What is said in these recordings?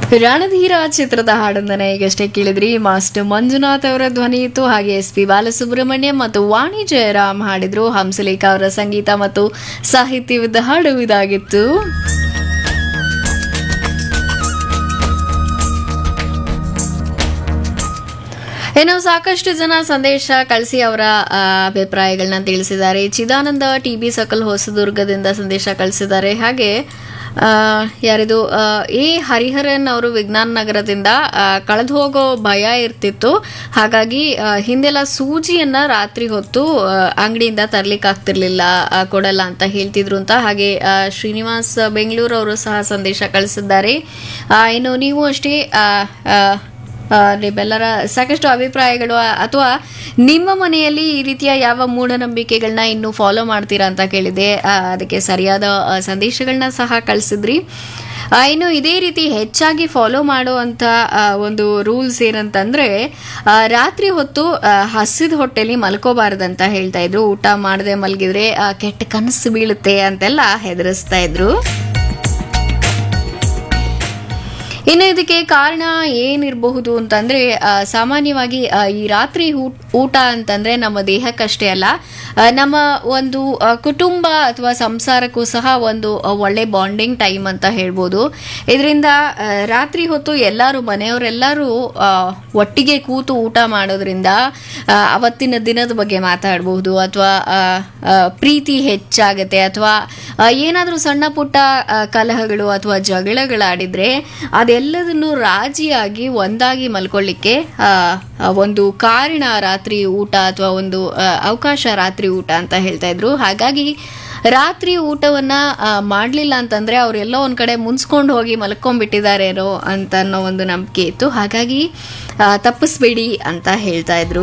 ರಣಧೀರ ಚಿತ್ರದ ಹಾಡೊಂದನ್ನ ಈಗಷ್ಟೇ ಕೇಳಿದ್ರಿ ಮಾಸ್ಟರ್ ಮಂಜುನಾಥ್ ಅವರ ಧ್ವನಿ ಇತ್ತು ಹಾಗೆ ಎಸ್ ಪಿ ಬಾಲಸುಬ್ರಹ್ಮಣ್ಯಂ ಮತ್ತು ವಾಣಿ ಜಯರಾಮ್ ಹಾಡಿದ್ರು ಹಂಸಲೇಖ ಅವರ ಸಂಗೀತ ಮತ್ತು ಸಾಹಿತ್ಯವಿದ್ದ ಹಾಡು ಇದಾಗಿತ್ತು ಇನ್ನು ಸಾಕಷ್ಟು ಜನ ಸಂದೇಶ ಕಳಿಸಿ ಅವರ ಆ, ಅಭಿಪ್ರಾಯಗಳನ್ನ ತಿಳಿಸಿದ್ದಾರೆ ಚಿದಾನಂದ ಟಿ ಬಿ ಸಕಲ್ ಹೊಸದುರ್ಗದಿಂದ ಸಂದೇಶ ಕಳಿಸಿದ್ದಾರೆ ಹಾಗೆ ಆ, ಯಾರಿದು ಆ, ಎ ಹರಿಹರನ್ ಅವರು ವಿಜ್ಞಾನ ನಗರದಿಂದ ಕಳೆದು ಹೋಗೋ ಭಯ ಇರ್ತಿತ್ತು ಹಾಗಾಗಿ ಆ, ಹಿಂದೆಲ್ಲ ಸೂಜಿಯನ್ನ ರಾತ್ರಿ ಹೊತ್ತು ಆ, ಅಂಗಡಿಯಿಂದ ತರ್ಲಿಕ್ಕೆ ಆಗ್ತಿರ್ಲಿಲ್ಲ ಆ, ಕೊಡಲ್ಲ ಅಂತ ಹೇಳ್ತಿದ್ರು ಅಂತ ಹಾಗೆ ಆ, ಶ್ರೀನಿವಾಸ್ ಬೆಂಗಳೂರು ಅವರು ಸಹ ಸಂದೇಶ ಕಳಿಸಿದ್ದಾರೆ ಆ, ಇನ್ನು ನೀವು ಅಷ್ಟೇ ಆ, ಆ, ಆ, ನಿಮ್ಮೆಲ್ಲರ ಸಾಕಷ್ಟು ಅಭಿಪ್ರಾಯಗಳು ಆ, ಅಥವಾ ನಿಮ್ಮ ಮನೆಯಲ್ಲಿ ಈ ರೀತಿಯ ಯಾವ ಮೂಢನಂಬಿಕೆಗಳನ್ನ ಇನ್ನು ಫಾಲೋ ಮಾಡ್ತೀರಾ ಅಂತ ಕೇಳಿದೆ ಆ, ಅದಕ್ಕೆ ಸರಿಯಾದ ಆ, ಸಂದೇಶಗಳನ್ನ ಸಹ ಕಳಿಸಿದ್ರಿ ಆ, ಇನ್ನು ಇದೇ ರೀತಿ ಹೆಚ್ಚಾಗಿ ಫಾಲೋ ಮಾಡುವಂತ ಆ, ಒಂದು ರೂಲ್ಸ್ ಏನಂತಂದ್ರೆ ಆ, ರಾತ್ರಿ ಹೊತ್ತು ಆ, ಹಸಿದ ಹೊಟ್ಟೆಲಿ ಮಲ್ಕೋಬಾರ್ದಂತ ಹೇಳ್ತಾ ಇದ್ರು ಊಟ ಮಾಡದೆ ಮಲಗಿದ್ರೆ ಆ, ಕೆಟ್ಟ ಕನಸು ಬೀಳುತ್ತೆ ಅಂತೆಲ್ಲ ಹೆದರಿಸ್ತಾ ಇದ್ರು ಇನ್ನು ಇದಕ್ಕೆ ಕಾರಣ ಏನಿರಬಹುದು ಅಂತಂದ್ರೆ ಆ, ಸಾಮಾನ್ಯವಾಗಿ ಆ, ಈ ರಾತ್ರಿ ಊಟ ಊಟ ಅಂತಂದ್ರೆ ನಮ್ಮ ದೇಹಕ್ಕಷ್ಟೇ ಅಲ್ಲ ಆ, ನಮ್ಮ ಒಂದು ಆ, ಕುಟುಂಬ ಅಥವಾ ಸಂಸಾರಕ್ಕೂ ಸಹ ಒಂದು ಆ, ಒಳ್ಳೆ ಬಾಂಡಿಂಗ್ ಟೈಮ್ ಅಂತ ಹೇಳ್ಬೋದು ಇದರಿಂದ ಆ, ರಾತ್ರಿ ಹೊತ್ತು ಎಲ್ಲರೂ ಮನೆಯವರೆಲ್ಲರೂ ಆ, ಒಟ್ಟಿಗೆ ಕೂತು ಊಟ ಮಾಡೋದ್ರಿಂದ ಆ, ಅವತ್ತಿನ ದಿನದ ಬಗ್ಗೆ ಮಾತಾಡಬಹುದು ಅಥವಾ ಪ್ರೀತಿ ಹೆಚ್ಚಾಗತ್ತೆ ಅಥವಾ ಏನಾದರೂ ಸಣ್ಣ ಪುಟ್ಟ ಆ, ಕಲಹಗಳು ಅಥವಾ ಜಗಳಗಳಾಡಿದ್ರೆ ಅದೆಲ್ಲದನ್ನು ರಾಜಿಯಾಗಿ ಒಂದಾಗಿ ಮಲ್ಕೊಳ್ಳಿಕ್ಕೆ ಆ, ಆ, ಒಂದು ಕಾರಣ ರಾತ್ರಿ ಊಟ ಅಥವಾ ಒಂದು ಆ, ಅವಕಾಶ ರಾತ್ರಿ ಊಟ ಅಂತ ಹೇಳ್ತಾ ಇದ್ರು ಹಾಗಾಗಿ ರಾತ್ರಿ ಊಟವನ್ನ ಆ, ಮಾಡ್ಲಿಲ್ಲ ಅಂತಂದ್ರೆ ಅವರೆಲ್ಲೋ ಒಂದ್ ಕಡೆ ಮುನ್ಸ್ಕೊಂಡು ಹೋಗಿ ಮಲ್ಕೊಂಡ್ಬಿಟ್ಟಿದ್ದಾರೇನೋ ಅಂತ ಅನ್ನೋ ಒಂದು ನಂಬಿಕೆ ಇತ್ತು ಹಾಗಾಗಿ ಆ, ತಪ್ಪಿಸ್ಬೇಡಿ ಅಂತ ಹೇಳ್ತಾ ಇದ್ರು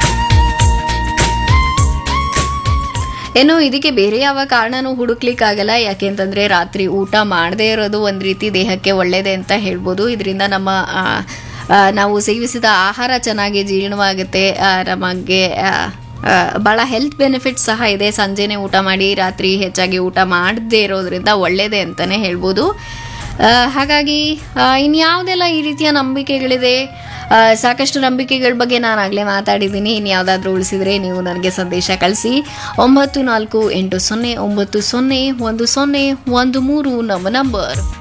ಏನು ಇದಕ್ಕೆ ಬೇರೆ ಯಾವ ಕಾರಣನೂ ಹುಡುಕ್ಲಿಕ್ಕಾಗಲ್ಲ ಯಾಕೆಂತಂದ್ರೆ ರಾತ್ರಿ ಊಟ ಮಾಡದೇ ಇರೋದು ಒಂದು ರೀತಿ ದೇಹಕ್ಕೆ ಒಳ್ಳೇದೆ ಅಂತ ಹೇಳ್ಬೋದು ಇದರಿಂದ ನಮ್ಮ ಆ, ಆ, ನಾವು ಸೇವಿಸಿದ ಆಹಾರ ಚೆನ್ನಾಗಿ ಜೀರ್ಣವಾಗುತ್ತೆ ಆ, ನಮಗೆ ಆ, ಆ, ಬಹಳ ಹೆಲ್ತ್ ಬೆನಿಫಿಟ್ಸ್ ಸಹ ಇದೆ ಸಂಜೆನೆ ಊಟ ಮಾಡಿ ರಾತ್ರಿ ಹೆಚ್ಚಾಗಿ ಊಟ ಮಾಡದೇ ಇರೋದ್ರಿಂದ ಒಳ್ಳೇದೆ ಅಂತಾನೆ ಹೇಳ್ಬೋದು ಆ, ಹಾಗಾಗಿ ಆ, ಇನ್ಯಾವುದೆಲ್ಲ ಈ ರೀತಿಯ ನಂಬಿಕೆಗಳಿದೆ ಆ, ಸಾಕಷ್ಟು ನಂಬಿಕೆಗಳ ಬಗ್ಗೆ ನಾನು ಆಗಲೇ ಮಾತಾಡಿದ್ದೀನಿ ಇನ್ಯಾವುದಾದ್ರೂ ಉಳಿಸಿದ್ರೆ ನೀವು ನನಗೆ ಸಂದೇಶ ಕಳಿಸಿ ಒಂಬತ್ತು ನಾಲ್ಕು ಎಂಟು ಸೊನ್ನೆ ಒಂಬತ್ತು ಸೊನ್ನೆ ಒಂದು ಸೊನ್ನೆ ಒಂದು ಮೂರು ನಮ್ಮ ನಂಬರ್